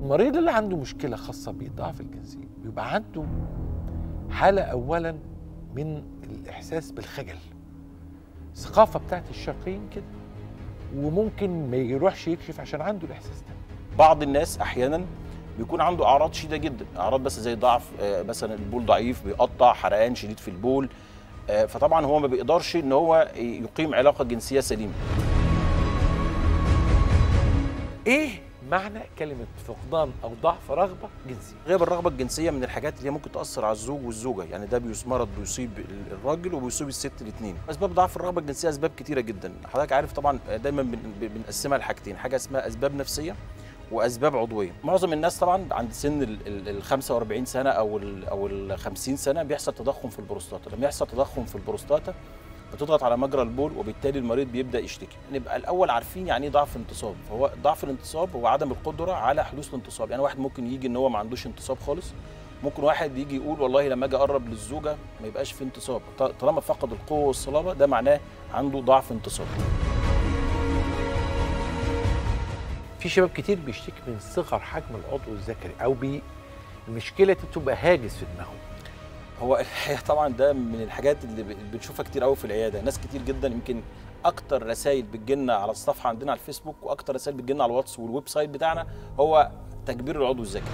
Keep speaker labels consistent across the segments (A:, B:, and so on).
A: المريض اللي عنده مشكله خاصه بالضعف الجنسي بيبقى عنده حاله اولا من الاحساس بالخجل الثقافه بتاعت الشرقيين كده وممكن ما يروحش يكشف عشان عنده الاحساس ده
B: بعض الناس احيانا بيكون عنده اعراض شديده جدا اعراض بس زي ضعف آه، مثلا البول ضعيف بيقطع حرقان شديد في البول آه، فطبعا هو ما بيقدرش ان هو يقيم علاقه جنسيه سليمه
A: ايه معنى كلمه فقدان او ضعف رغبه جنسيه
B: غياب الرغبه الجنسيه من الحاجات اللي هي ممكن تاثر على الزوج والزوجه يعني ده بيس- مرض بيصيب ال- الراجل وبيصيب الست الاثنين اسباب ضعف الرغبه الجنسيه اسباب كتيره جدا حضرتك عارف طبعا دايما بن- بنقسمها لحاجتين حاجه اسمها اسباب نفسيه واسباب عضويه معظم الناس طبعا عند سن ال- ال ال 45 سنه او ال او ال 50 سنه بيحصل تضخم في البروستاتا لما يحصل تضخم في البروستاتا بتضغط على مجرى البول وبالتالي المريض بيبدا يشتكي نبقى الاول عارفين يعني ايه ضعف انتصاب فهو ضعف الانتصاب هو عدم القدره على حدوث الانتصاب يعني واحد ممكن يجي ان هو ما عندوش انتصاب خالص ممكن واحد يجي يقول والله لما اجي اقرب للزوجه ما يبقاش في انتصاب ط- طالما فقد القوه والصلابه ده معناه عنده ضعف انتصاب
A: في شباب كتير بيشتكي من صغر حجم العضو الذكري او بي المشكله دي بتبقى هاجس في دماغهم
B: هو الحقيقه طبعا ده من الحاجات اللي ب- بنشوفها كتير قوي في العياده ناس كتير جدا يمكن اكتر رسائل بتجيلنا على الصفحه عندنا على الفيسبوك واكتر رسائل بتجيلنا على الواتس والويب سايت بتاعنا هو تكبير العضو الذكري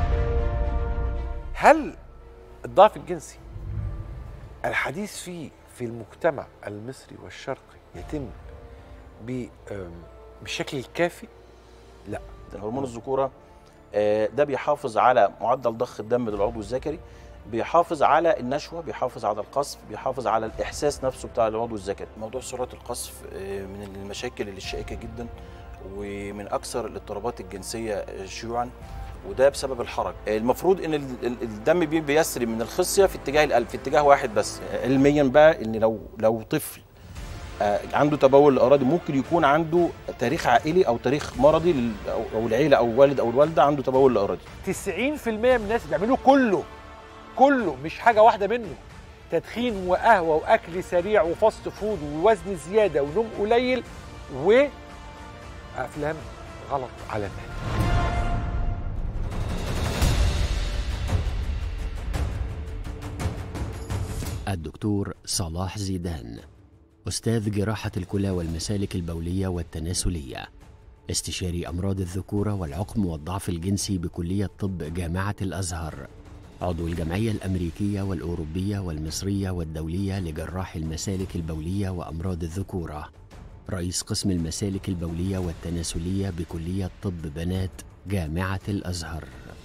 A: هل الضعف الجنسي الحديث فيه في المجتمع المصري والشرقي يتم ب- آم، بالشكل الكافي؟ لا
B: ده هرمون الذكوره آه، ده بيحافظ على معدل ضخ الدم للعضو الذكري بيحافظ على النشوه بيحافظ على القصف بيحافظ على الاحساس نفسه بتاع العضو الذكري موضوع سرعه القصف آه، من المشاكل اللي الشائكه جدا ومن اكثر الاضطرابات الجنسيه آه، شيوعا وده بسبب الحرج آه، المفروض ان ال- ال- الدم بي- بيسري من الخصيه في اتجاه القلب في اتجاه واحد بس آه، علميا بقى ان لو لو طفل آه، عنده تبول الاراضي ممكن يكون عنده تاريخ عائلي او تاريخ مرضي لل- او أو العيله او والد او الوالده عنده تبول الاراضي
A: 90% من الناس بيعملوه كله كله مش حاجه واحده منه تدخين وقهوه واكل سريع وفاست فود ووزن زياده ونوم قليل وافلام غلط على الناس
C: الدكتور صلاح زيدان أستاذ جراحة الكلى والمسالك البولية والتناسلية استشاري أمراض الذكورة والعقم والضعف الجنسي بكلية طب جامعة الأزهر عضو الجمعية الأمريكية والأوروبية والمصرية والدولية لجراح المسالك البولية وأمراض الذكورة رئيس قسم المسالك البولية والتناسلية بكلية طب بنات جامعة الأزهر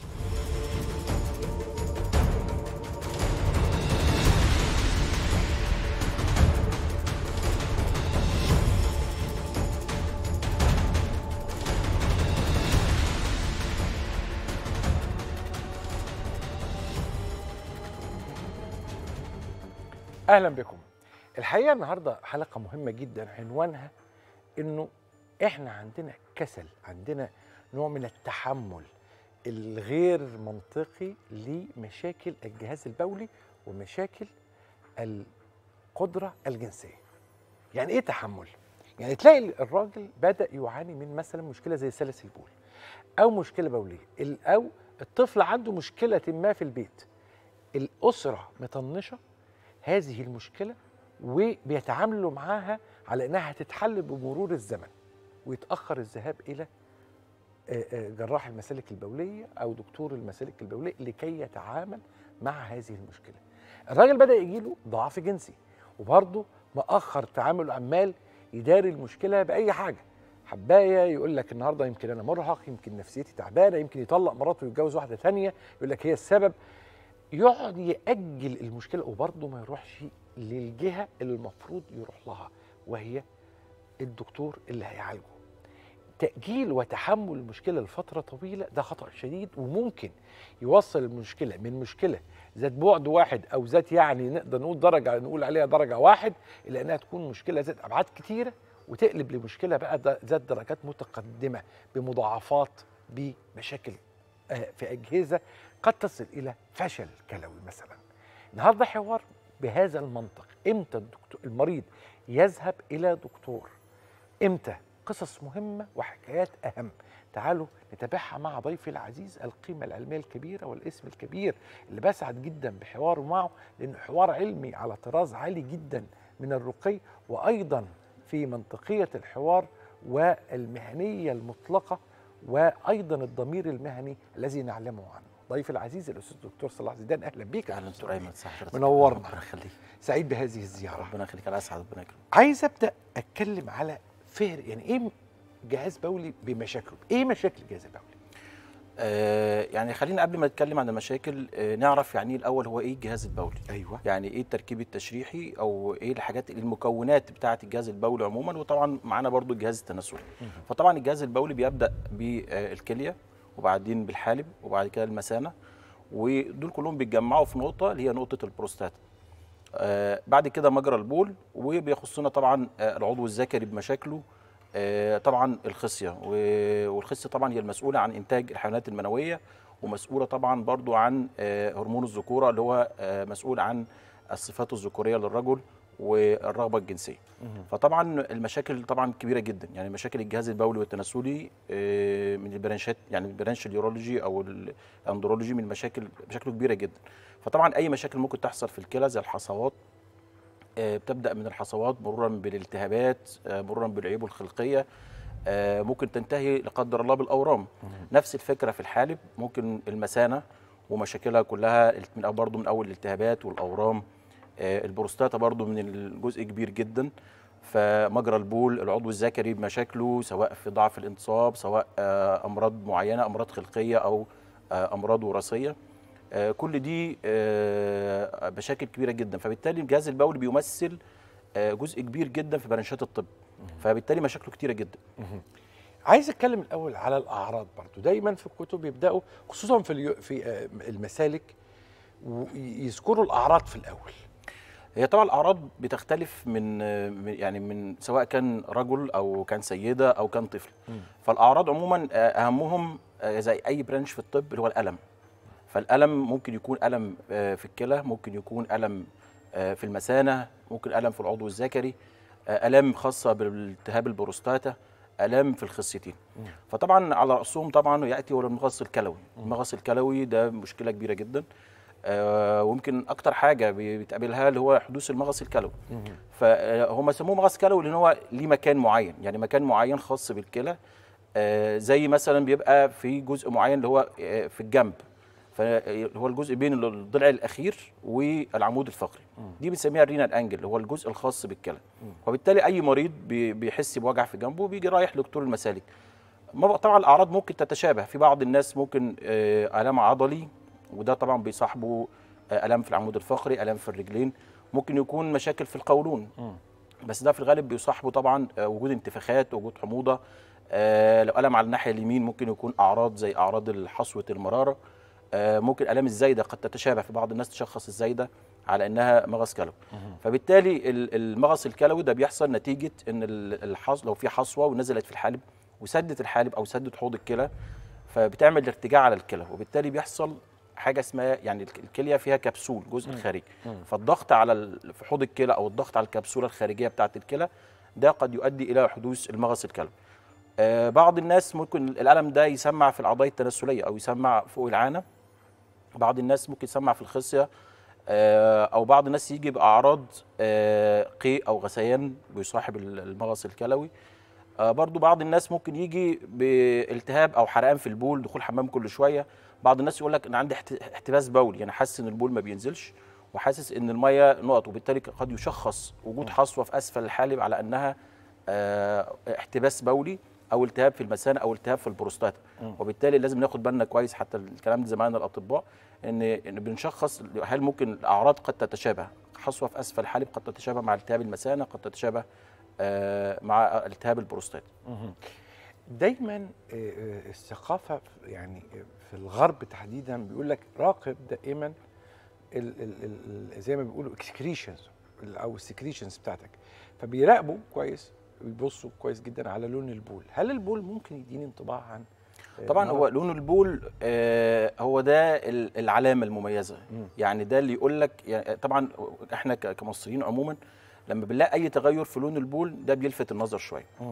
A: اهلا بكم الحقيقه النهارده حلقه مهمه جدا عنوانها انه احنا عندنا كسل عندنا نوع من التحمل الغير منطقي لمشاكل الجهاز البولي ومشاكل القدره الجنسيه يعني ايه تحمل يعني تلاقي الراجل بدا يعاني من مثلا مشكله زي سلس البول او مشكله بوليه ال- او الطفل عنده مشكله ما في البيت الاسره مطنشه هذه المشكله وبيتعاملوا معاها على انها هتتحل بمرور الزمن ويتاخر الذهاب الى آه، آه، جراح المسالك البوليه او دكتور المسالك البوليه لكي يتعامل مع هذه المشكله. الراجل بدا يجيله ضعف جنسي وبرضه مأخر تعامله عمال يداري المشكله باي حاجه. حبايه يقول لك النهارده يمكن انا مرهق يمكن نفسيتي تعبانه يمكن يطلق مراته ويتجوز واحده ثانيه يقول لك هي السبب يقعد يأجل المشكله وبرضه ما يروحش للجهه اللي المفروض يروح لها وهي الدكتور اللي هيعالجه. تأجيل وتحمل المشكلة لفترة طويلة ده خطأ شديد وممكن يوصل المشكلة من مشكلة ذات بعد واحد أو ذات يعني نقدر نقول درجة نقول عليها درجة واحد إلى أنها تكون مشكلة ذات أبعاد كتيرة وتقلب لمشكلة بقى ده- ذات درجات متقدمة بمضاعفات بمشاكل آه، في أجهزة قد تصل إلى فشل كلوي مثلا النهارده حوار بهذا المنطق امتى الدكتور المريض يذهب إلى دكتور امتى قصص مهمة وحكايات أهم تعالوا نتابعها مع ضيفي العزيز القيمة العلمية الكبيرة والاسم الكبير اللي بسعد جدا بحواره معه لأنه حوار علمي على طراز عالي جدا من الرقي وأيضا في منطقية الحوار والمهنية المطلقة وأيضا الضمير المهني الذي نعلمه عنه ضيفي العزيز الأستاذ الدكتور صلاح زيدان أهلا بيك
B: اهلا دكتور ايمن صح حضرتك.
A: منورنا.
B: ربنا يخليك
A: سعيد بهذه الزيارة
B: ربنا يخليك على اسعد ربنا يكرمك
A: عايز ابدا اتكلم على فهر يعني ايه جهاز بولي بمشاكله ايه مشاكل الجهاز البولي
B: آه يعني خلينا قبل ما نتكلم عن المشاكل آه نعرف يعني ايه الاول هو ايه الجهاز البولي
A: ايوه
B: يعني ايه التركيب التشريحي او ايه الحاجات المكونات بتاعه الجهاز البولي عموما وطبعا معانا برضو الجهاز التناسلي فطبعا الجهاز البولي بيبدا بالكليه وبعدين بالحالب وبعد كده المثانه ودول كلهم بيتجمعوا في نقطه اللي هي نقطه البروستاتا آه بعد كده مجرى البول وبيخصنا طبعا آه العضو الذكري بمشاكله آه طبعا الخصيه و- والخصيه طبعا هي المسؤوله عن انتاج الحيوانات المنويه ومسؤوله طبعا برضو عن آه هرمون الذكوره اللي هو آه مسؤول عن الصفات الذكوريه للرجل والرغبه الجنسيه فطبعا المشاكل طبعا كبيره جدا يعني مشاكل الجهاز البولي والتناسلي آه، من البرانشات يعني البرانش اليورولوجي او الاندرولوجي من مشاكل مشاكله كبيره جدا فطبعا اي مشاكل ممكن تحصل في الكلى زي الحصوات آه، بتبدا من الحصوات مرورا بالالتهابات آه، مرورا بالعيوب الخلقيه آه، ممكن تنتهي لا قدر الله بالاورام نفس الفكره في الحالب ممكن المثانه ومشاكلها كلها من برضه من اول الالتهابات والاورام آه، البروستاتا برضه من الجزء كبير جدا فمجرى البول العضو الذكري بمشاكله سواء في ضعف الانتصاب سواء آه، امراض معينه امراض خلقيه او آه، امراض وراثيه آه، كل دي آه، مشاكل كبيره جدا فبالتالي الجهاز البولي بيمثل آه، جزء كبير جدا في برانشات الطب فبالتالي مشاكله كتيره جدا
A: عايز اتكلم الاول على الاعراض برضو دايما في الكتب يبداوا خصوصا في اليو- في آه، المسالك ويذكروا الاعراض في الاول
B: هي طبعا الاعراض بتختلف من من- يعني من سواء كان رجل او كان سيده او كان طفل فالاعراض عموما آه، اهمهم آه، زي اي برانش في الطب اللي هو الالم فالالم ممكن يكون الم آه، في الكلى ممكن يكون الم آه، في المثانه ممكن الم في العضو الذكري آه، الام خاصه بالالتهاب البروستاتا الام في الخصيتين فطبعا على راسهم طبعا ياتي هو المغص الكلوي المغص الكلوي ده مشكله كبيره جدا آه، ويمكن اكتر حاجه بي- بتقابلها اللي هو حدوث المغص الكلوي فهم سموه مغص كلوي لان هو ليه مكان معين يعني مكان معين خاص بالكلى آه، زي مثلا بيبقى في جزء معين اللي هو آه، في الجنب فهو الجزء بين الضلع الاخير والعمود الفقري دي بنسميها الرينال انجل اللي هو الجزء الخاص بالكلى وبالتالي اي مريض بي- بيحس بوجع في جنبه بيجي رايح لدكتور المسالك ما- طبعا الاعراض ممكن تتشابه في بعض الناس ممكن آه، الام عضلي وده طبعا بيصاحبه آه، الام في العمود الفقري الام في الرجلين ممكن يكون مشاكل في القولون بس ده في الغالب بيصاحبه طبعا آه، وجود انتفاخات وجود حموضه آه، لو الم على الناحيه اليمين ممكن يكون اعراض زي اعراض حصوه المراره آه، ممكن الام الزايده قد تتشابه في بعض الناس تشخص الزايده على انها مغص كلوي فبالتالي ال- المغص الكلوي ده بيحصل نتيجه ان ال- الحص لو في حصوه ونزلت في الحالب وسدت الحالب او سدت حوض الكلى فبتعمل ارتجاع على الكلى وبالتالي بيحصل حاجه اسمها يعني الك- الكليه فيها كبسول جزء الخارجي فالضغط على ال- في حوض الكلى او الضغط على الكبسوله الخارجيه بتاعه الكلى ده قد يؤدي الى حدوث المغص الكلوي آه بعض الناس ممكن الالم ده يسمع في الاعضاء التناسليه او يسمع فوق العانه بعض الناس ممكن يسمع في الخصيه آه، او بعض الناس يجي باعراض آه، قيء او غثيان بيصاحب ال- المغص الكلوي آه، برضو بعض الناس ممكن يجي بالتهاب او حرقان في البول دخول حمام كل شويه بعض الناس يقول لك انا عندي احت- احتباس بولي يعني حاسس ان البول ما بينزلش وحاسس ان الميه نقط وبالتالي قد يشخص وجود حصوه في اسفل الحالب على انها آه، احتباس بولي او التهاب في المثانه او التهاب في البروستاتا وبالتالي لازم ناخد بالنا كويس حتى الكلام ده زمايلنا الاطباء ان ان بنشخص هل ممكن الاعراض قد تتشابه حصوه في اسفل الحالب قد تتشابه مع التهاب المثانه قد تتشابه آه، مع التهاب البروستات
A: دايما آه، آه، الثقافه يعني في الغرب تحديدا بيقول لك راقب دائما ال ال ال زي ما بيقولوا اكسكريشنز او السكريشنز بتاعتك فبيراقبوا كويس بيبصوا كويس جدا على لون البول هل البول ممكن يديني انطباع عن آه،
B: طبعا
A: مرض؟
B: هو لون البول آه، هو ده ال- العلامه المميزه
A: مم.
B: يعني ده اللي يقول لك يعني طبعا احنا ك- كمصريين عموما لما بنلاقي اي تغير في لون البول ده بيلفت النظر شويه
A: مم.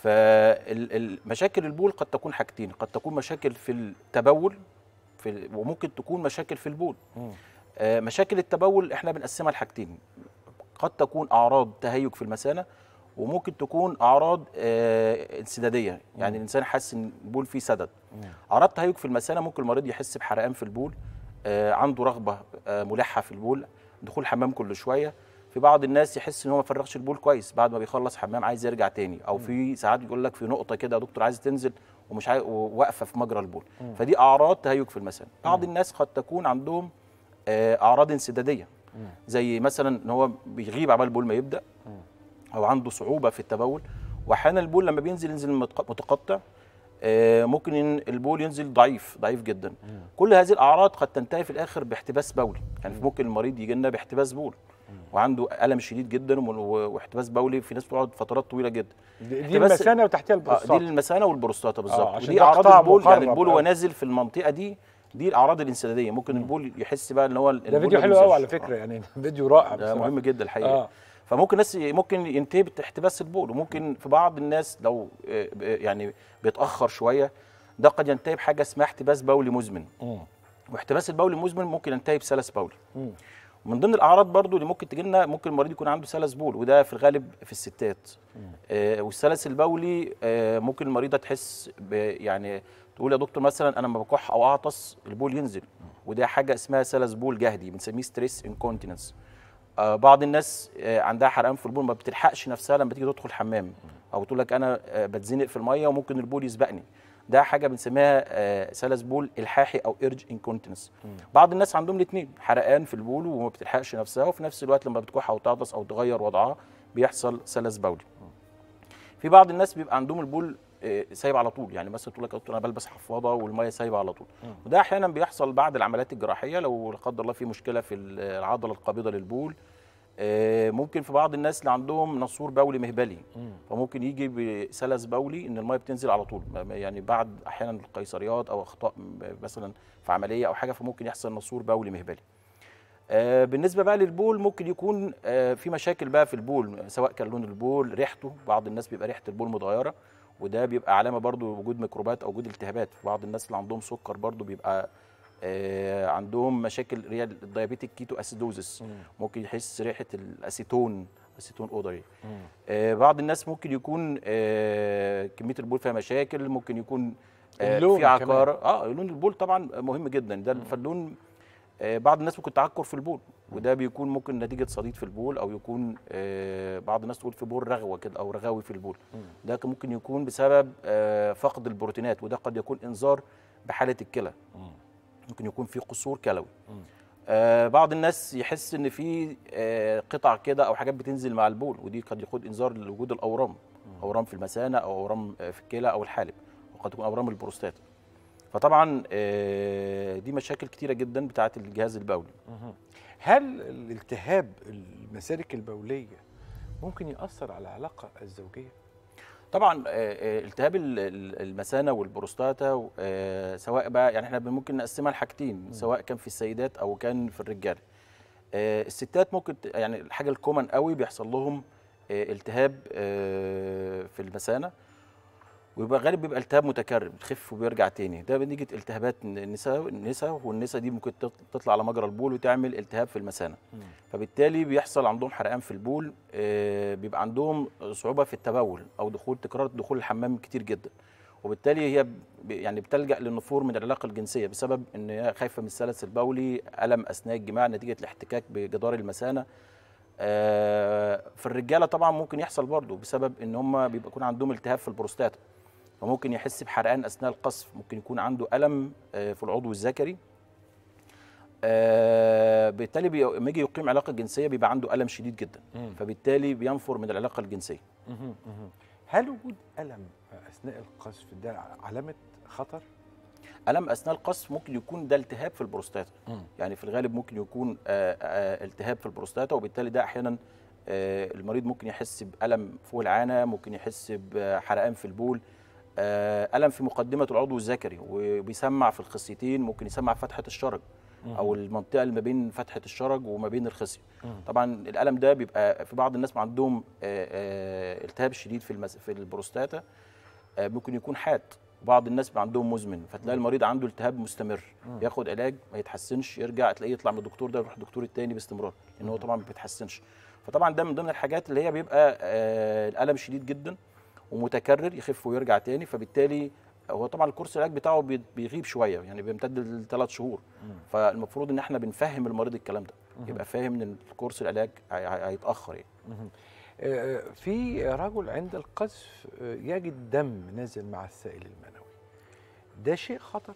B: فالمشاكل البول قد تكون حاجتين قد تكون مشاكل في التبول في ال- وممكن تكون مشاكل في البول آه، مشاكل التبول احنا بنقسمها لحاجتين قد تكون اعراض تهيج في المثانه وممكن تكون اعراض آه، انسداديه يعني الانسان حاسس ان البول فيه سدد اعراض تهيج في المثانه ممكن المريض يحس بحرقان في البول آه، عنده رغبه آه، ملحه في البول دخول حمام كل شويه في بعض الناس يحس ان هو ما فرغش البول كويس بعد ما بيخلص حمام عايز يرجع تاني او في ساعات يقول لك في نقطه كده يا دكتور عايز تنزل ومش عايز واقفه في مجرى البول فدي اعراض تهيج في المثانه بعض الناس قد تكون عندهم آه، اعراض انسداديه زي مثلا ان هو بيغيب عبال البول ما يبدا او عنده صعوبه في التبول واحيانا البول لما بينزل ينزل متق- متقطع آه، ممكن إن البول ينزل ضعيف ضعيف جدا كل هذه الاعراض قد تنتهي في الاخر باحتباس بولي يعني ممكن المريض يجي لنا باحتباس بول وعنده الم شديد جدا وم- و- واحتباس بولي في ناس بتقعد فترات طويله جدا
A: دي دي
B: احتباس-
A: المثانه وتحتها
B: آه، دي
A: البروستات
B: المثانه والبروستاتا بالظبط
A: عشان
B: ودي
A: ده
B: اعراض
A: قطاع
B: البول يعني
A: مقرب
B: البول
A: أوي.
B: وهو نازل في المنطقه دي دي الاعراض الانسداديه ممكن البول يحس بقى ان هو
A: ده فيديو حلو قوي على فكره يعني فيديو رائع
B: ده
A: بصراحة.
B: مهم جدا الحقيقه
A: اه
B: فممكن ناس ممكن ينتهي باحتباس البول وممكن في بعض الناس لو آه، ب- يعني بيتاخر شويه ده قد ينتهي بحاجه اسمها احتباس بولي مزمن
A: مم.
B: واحتباس البولي المزمن ممكن ينتهي بسلس بولي
A: مم.
B: ومن ضمن الاعراض برضو اللي ممكن تجي لنا ممكن المريض يكون عنده سلس بول وده في الغالب في الستات آه والسلس البولي آه ممكن المريضه تحس ب- يعني تقول يا دكتور مثلا انا لما بكح او اعطس البول ينزل وده حاجه اسمها سلس بول جهدي بنسميه ستريس انكونتيننس آه بعض الناس آه عندها حرقان في البول ما بتلحقش نفسها لما تيجي تدخل حمام او تقول لك انا آه بتزنق في الميه وممكن البول يسبقني ده حاجه بنسميها آه سلس بول الحاحي او ايرج انكونتيننس بعض الناس عندهم الاثنين حرقان في البول وما بتلحقش نفسها وفي نفس الوقت لما بتكح او تعطس او تغير وضعها بيحصل سلس بولي في بعض الناس بيبقى عندهم البول آه، سايب على طول يعني مثلا تقول لك يا دكتور انا بلبس حفاضه والميه سايبه على طول وده احيانا بيحصل بعد العمليات الجراحيه لو لا قدر الله في مشكله في العضله القابضه للبول آه، ممكن في بعض الناس اللي عندهم نسور بولي مهبلي فممكن يجي بسلس بولي ان الميه بتنزل على طول ما- ما- يعني بعد احيانا القيصريات او اخطاء م- مثلا في عمليه او حاجه فممكن يحصل نسور بولي مهبلي آه، بالنسبه بقى للبول ممكن يكون آه، في مشاكل بقى في البول سواء كان لون البول ريحته بعض الناس بيبقى ريحه البول متغيره وده بيبقى علامه برضو وجود ميكروبات او وجود التهابات في بعض الناس اللي عندهم سكر برضو بيبقى آه، عندهم مشاكل اللي هي الديابيتيك كيتو اسيدوزس ممكن يحس ريحه الاسيتون اسيتون اودري آه، بعض الناس ممكن يكون آه، كميه البول فيها مشاكل ممكن يكون آه،
A: اللون
B: في عقاره اه لون البول طبعا مهم جدا ده فاللون آه، بعض الناس ممكن تعكر في البول وده بيكون ممكن نتيجه صديد في البول او يكون آه، بعض الناس تقول في بول رغوه كده او رغاوي في البول ده كان ممكن يكون بسبب آه، فقد البروتينات وده قد يكون انذار بحاله الكلى ممكن يكون في قصور كلوي آه بعض الناس يحس ان في آه قطع كده او حاجات بتنزل مع البول ودي قد يكون انذار لوجود الاورام اورام في المثانه او اورام آه، في الكلى او الحالب وقد تكون اورام البروستات فطبعا آه دي مشاكل كتيره جدا بتاعه الجهاز البولي
A: هل الالتهاب المسالك البوليه ممكن ياثر على العلاقه الزوجيه
B: طبعا آه، آه، التهاب ال- ال- المثانه والبروستاتا آه، سواء بقى يعني احنا ممكن نقسمها لحاجتين سواء كان في السيدات او كان في الرجاله آه، الستات ممكن ت- يعني الحاجه الكومن قوي بيحصل لهم آه، التهاب آه، في المثانه ويبقى غالب بيبقى التهاب متكرر بتخف وبيرجع تاني ده نتيجه التهابات النساء النساء والنساء دي ممكن تط- تطلع على مجرى البول وتعمل التهاب في المثانه فبالتالي بيحصل عندهم حرقان في البول آه، بيبقى عندهم صعوبه في التبول او دخول تكرار دخول الحمام كتير جدا وبالتالي هي ب- يعني بتلجا للنفور من العلاقه الجنسيه بسبب ان هي خايفه من السلس البولي الم اثناء الجماع نتيجه الاحتكاك بجدار المثانه آه، في الرجاله طبعا ممكن يحصل برضه بسبب ان هم بيبقى يكون عندهم التهاب في البروستاتا فممكن يحس بحرقان اثناء القصف ممكن يكون عنده الم آه، في العضو الذكري آه، بالتالي بي- لما يجي يقيم علاقه جنسيه بيبقى عنده الم شديد جدا فبالتالي بينفر من العلاقه الجنسيه
A: هل وجود الم اثناء القذف ده علامه خطر
B: الم اثناء القصف ممكن يكون ده التهاب في البروستاتا
A: مم.
B: يعني في الغالب ممكن يكون آه، آه، التهاب في البروستاتا وبالتالي ده احيانا آه، المريض ممكن يحس بالم فوق العانه ممكن يحس بحرقان في البول آه، الم في مقدمه العضو الذكري وبيسمع في الخصيتين ممكن يسمع في فتحه الشرج او المنطقه اللي ما بين فتحه الشرج وما بين الخصيه
A: مم.
B: طبعا الالم ده بيبقى في بعض الناس عندهم آه، آه، التهاب شديد في المس... في البروستاتا آه، ممكن يكون حاد بعض الناس بيبقى عندهم مزمن فتلاقي المريض عنده التهاب مستمر ياخد علاج ما يتحسنش يرجع تلاقيه يطلع من الدكتور ده يروح الدكتور التاني باستمرار لان هو طبعا ما بيتحسنش فطبعا ده من ضمن الحاجات اللي هي بيبقى آه، الالم شديد جدا ومتكرر يخف ويرجع تاني فبالتالي هو طبعا الكورس العلاج بتاعه بي- بيغيب شويه يعني بيمتد لثلاث شهور فالمفروض ان احنا بنفهم المريض الكلام ده يبقى فاهم ان الكورس العلاج هي- هي- هيتاخر يعني
A: آه، في رجل عند القذف آه، يجد دم نازل مع السائل المنوي ده شيء خطر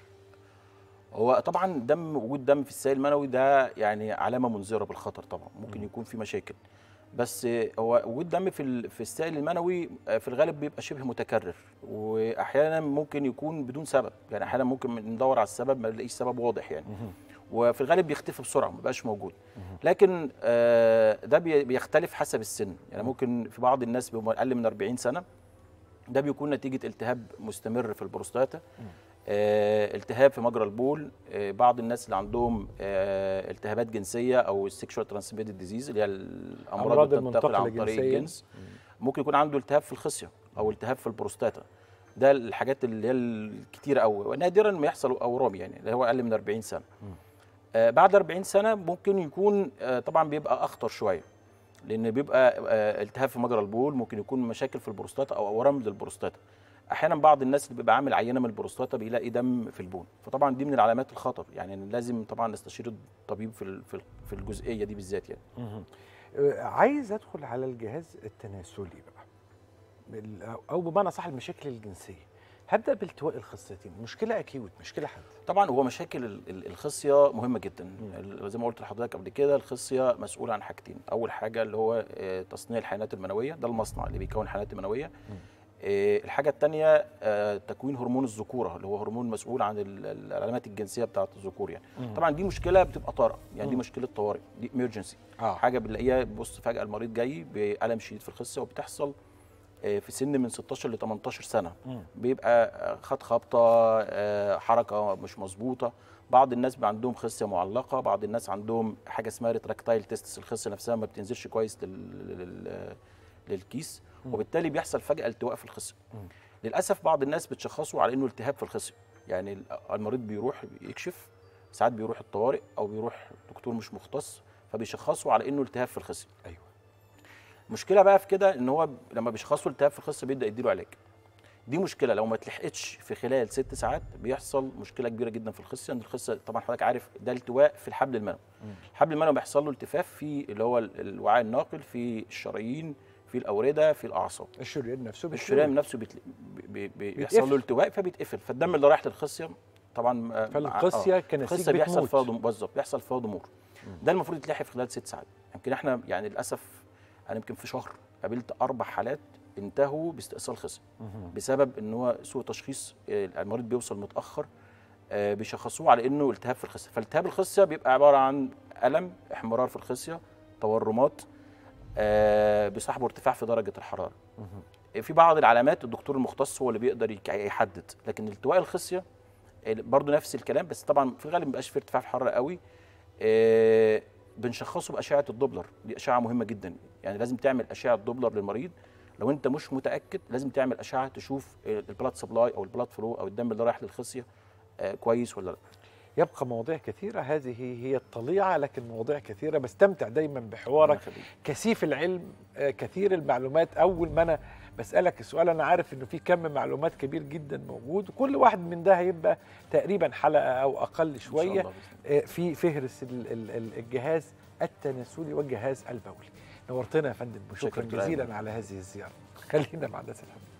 B: هو طبعا دم وجود دم في السائل المنوي ده يعني علامه منذره بالخطر طبعا ممكن يكون في مشاكل بس هو وجود دم في ال- في السائل المنوي آه، في الغالب بيبقى شبه متكرر واحيانا ممكن يكون بدون سبب يعني احيانا ممكن ندور على السبب ما نلاقيش سبب واضح يعني وفي الغالب بيختفي بسرعه ما بيبقاش موجود لكن آه، ده بي- بيختلف حسب السن يعني ممكن في بعض الناس بيبقوا اقل من 40 سنه ده بيكون نتيجه التهاب مستمر في البروستاتا آه، التهاب في مجرى البول آه، بعض الناس اللي عندهم آه، التهابات جنسيه او السكشوال ترانسميتد ديزيز اللي هي الامراض
A: أمراض
B: اللي بتنتقل
A: المنتقلة
B: عن طريق
A: جنسياً.
B: الجنس ممكن يكون عنده التهاب في الخصيه او التهاب في البروستاتا ده الحاجات اللي هي الكتيره قوي ونادرا ما يحصل اورام يعني اللي هو اقل من 40 سنه آه، بعد 40 سنه ممكن يكون آه، طبعا بيبقى اخطر شويه لان بيبقى آه، التهاب في مجرى البول ممكن يكون مشاكل في البروستاتا او اورام للبروستاتا احيانا بعض الناس اللي بيبقى عامل عينه من البروستاتا بيلاقي دم في البول فطبعا دي من العلامات الخطر يعني لازم طبعا نستشير الطبيب في ال- في ال- في الجزئيه دي بالذات يعني
A: آه، عايز ادخل على الجهاز التناسلي بقى بال- او بمعنى صح المشاكل الجنسيه هبدا بالتواء الخصيتين مشكله اكيوت مشكله حد
B: طبعا هو مشاكل ال- ال- الخصيه مهمه جدا ال- زي ما قلت لحضرتك قبل كده الخصيه مسؤوله عن حاجتين اول حاجه اللي هو آه، تصنيع الحيوانات المنويه ده المصنع اللي بيكون الحيوانات المنويه آه، الحاجه الثانيه تكوين هرمون الذكوره اللي هو هرمون مسؤول عن ال- ال- العلامات الجنسيه بتاعه الذكور يعني طبعا دي مشكله بتبقى طارئ يعني دي مشكله طوارئ دي ايمرجنسي
A: آه.
B: حاجه بنلاقيها بص فجاه المريض جاي بالم شديد في الخصيه وبتحصل آه، في سن من 16 ل 18 سنه بيبقى آه، خد خبطه آه، حركه مش مظبوطه بعض الناس بيبقى عندهم خصيه معلقه بعض الناس عندهم حاجه اسمها ريتراكتايل تيستس الخصيه نفسها ما بتنزلش كويس لل... لل... للكيس وبالتالي بيحصل فجاه التواء في الخصيه للاسف بعض الناس بتشخصه على انه التهاب في الخصيه يعني ال- المريض بيروح يكشف ساعات بيروح الطوارئ او بيروح دكتور مش مختص فبيشخصوا على انه التهاب في الخصيه
A: ايوه
B: المشكله بقى في كده ان هو لما بيشخصوا التهاب في الخصيه بيبدا يديله علاج دي مشكله لو ما اتلحقتش في خلال ست ساعات بيحصل مشكله كبيره جدا في الخصيه ان الخصيه طبعا حضرتك عارف ده التواء في الحبل المنوي الحبل المنوي بيحصل له التفاف في اللي هو ال- الوعاء الناقل في الشرايين في الاورده في الاعصاب
A: الشريان نفسه
B: الشريان نفسه بيتل... بي... بي... بيحصل
A: بيتقفل.
B: له التواء فبيتقفل فالدم اللي رايح للخصيه طبعا آه،
A: فالخصية
B: آه،
A: كنسيج
B: الخصيه بيحصل
A: بتموت.
B: فيها ضمور بالظبط بيحصل فيها ضمور ده المفروض يتلحق في خلال ست ساعات يمكن احنا يعني للاسف انا يمكن في شهر قابلت اربع حالات انتهوا باستئصال خصيه بسبب ان هو سوء تشخيص آه، المريض بيوصل متاخر آه، بيشخصوه على انه التهاب في الخصيه فالتهاب الخصيه بيبقى عباره عن الم احمرار في الخصيه تورمات آه، بيصاحبه ارتفاع في درجه الحراره في بعض العلامات الدكتور المختص هو اللي بيقدر يك- يحدد لكن التواء الخصيه آه، برضو نفس الكلام بس طبعا في الغالب ما بيبقاش في ارتفاع في الحراره قوي آه، بنشخصه باشعه الدوبلر دي اشعه مهمه جدا يعني لازم تعمل اشعه دوبلر للمريض لو انت مش متاكد لازم تعمل اشعه تشوف البلاد سبلاي او البلاد فلو او الدم اللي رايح للخصيه آه، كويس ولا لا
A: يبقى مواضيع كثيره هذه هي الطليعه لكن مواضيع كثيره بستمتع دايما بحوارك
B: الله يخليك.
A: كثيف العلم آه، كثير المعلومات اول ما انا بسالك السؤال انا عارف انه في كم معلومات كبير جدا موجود وكل واحد من ده هيبقى تقريبا حلقه او اقل
B: إن شاء
A: شويه
B: الله بإذن الله.
A: آه، في فهرس ال- ال- ال- الجهاز التناسلي والجهاز البولي نورتنا يا فندم
B: شكراً
A: وشكرا
B: دكتور
A: جزيلا
B: أيمن.
A: على هذه الزياره خلينا مع الناس الحمد